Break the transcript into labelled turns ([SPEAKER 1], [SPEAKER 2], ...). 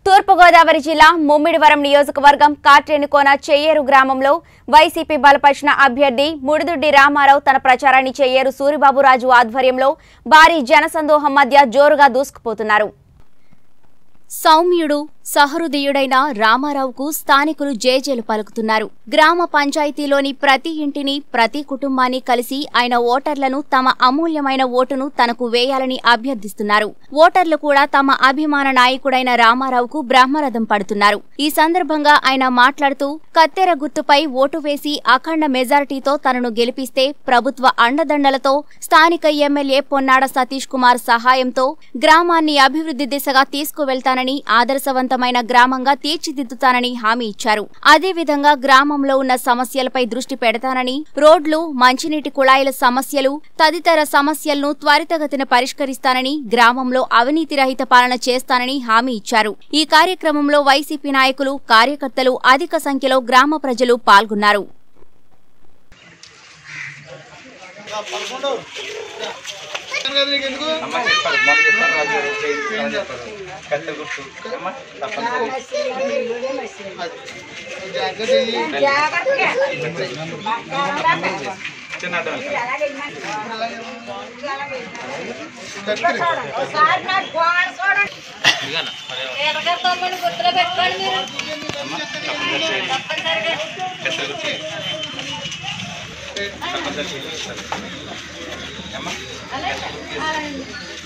[SPEAKER 1] తూర్పుగోదావరి జిల్లా ముమ్మిడివరం నియోజకవర్గం కాట్రేనికోన చెయ్యేరు గ్రామంలో వైసీపీ బలపరిచిన అభ్యర్థి ముడిదుడ్డి రామారావు తన ప్రచారాన్ని చెయ్యేరు సూరిబాబురాజు ఆధ్వర్యంలో భారీ జనసందోహం మధ్య జోరుగా దూసుకుపోతున్నారు సౌమ్యుడు సహృదయుడైన రామారావుకు స్థానికులు జేజేలు పలుకుతున్నారు గ్రామ పంచాయతీలోని ప్రతి ఇంటిని ప్రతి కుటుంబాన్ని కలిసి ఆయన ఓటర్లను తమ అమూల్యమైన ఓటును తనకు వేయాలని అభ్యర్థిస్తున్నారు ఓటర్లు కూడా తమ అభిమాన నాయకుడైన రామారావుకు బ్రహ్మరథం పడుతున్నారు ఈ సందర్భంగా ఆయన మాట్లాడుతూ కత్తెర గుర్తుపై ఓటు వేసి అఖండ మెజారిటీతో తనను గెలిపిస్తే ప్రభుత్వ అండదండలతో స్థానిక ఎమ్మెల్యే పొన్నాడ సతీష్ కుమార్ సహాయంతో గ్రామాన్ని అభివృద్ధి దిశగా తీసుకువెళ్తానని ఆదర్శవంతమైన గ్రామంగా తీర్చిదిద్దుతానని హామీ ఇచ్చారు అదేవిధంగా గ్రామంలో ఉన్న సమస్యలపై దృష్టి పెడతానని రోడ్లు మంచినీటి కుళాయిల సమస్యలు తదితర సమస్యలను త్వరితగతిన పరిష్కరిస్తానని గ్రామంలో అవినీతి రహిత పాలన చేస్తానని హామీ ఇచ్చారు ఈ కార్యక్రమంలో వైసీపీ నాయకులు కార్యకర్తలు అధిక సంఖ్యలో గ్రామ ప్రజలు పాల్గొన్నారు
[SPEAKER 2] అమ్మ చెప్పారు మొన్న చెప్పారు రాజు గారు చేయించాలని చెప్పారు కత్తెర గుర్తు అమ్మ తప్పనిసరి చిన్న అడ్డం వెళ్తారు. ఇదిగోనా?
[SPEAKER 3] గుర్తులో పెట్టుకోండి మీరు
[SPEAKER 2] అమ్మ తప్పనిసరి చేయండి. కత్తెర గుర్తు తప్పనిసరి చేయించాలి. అమ్మ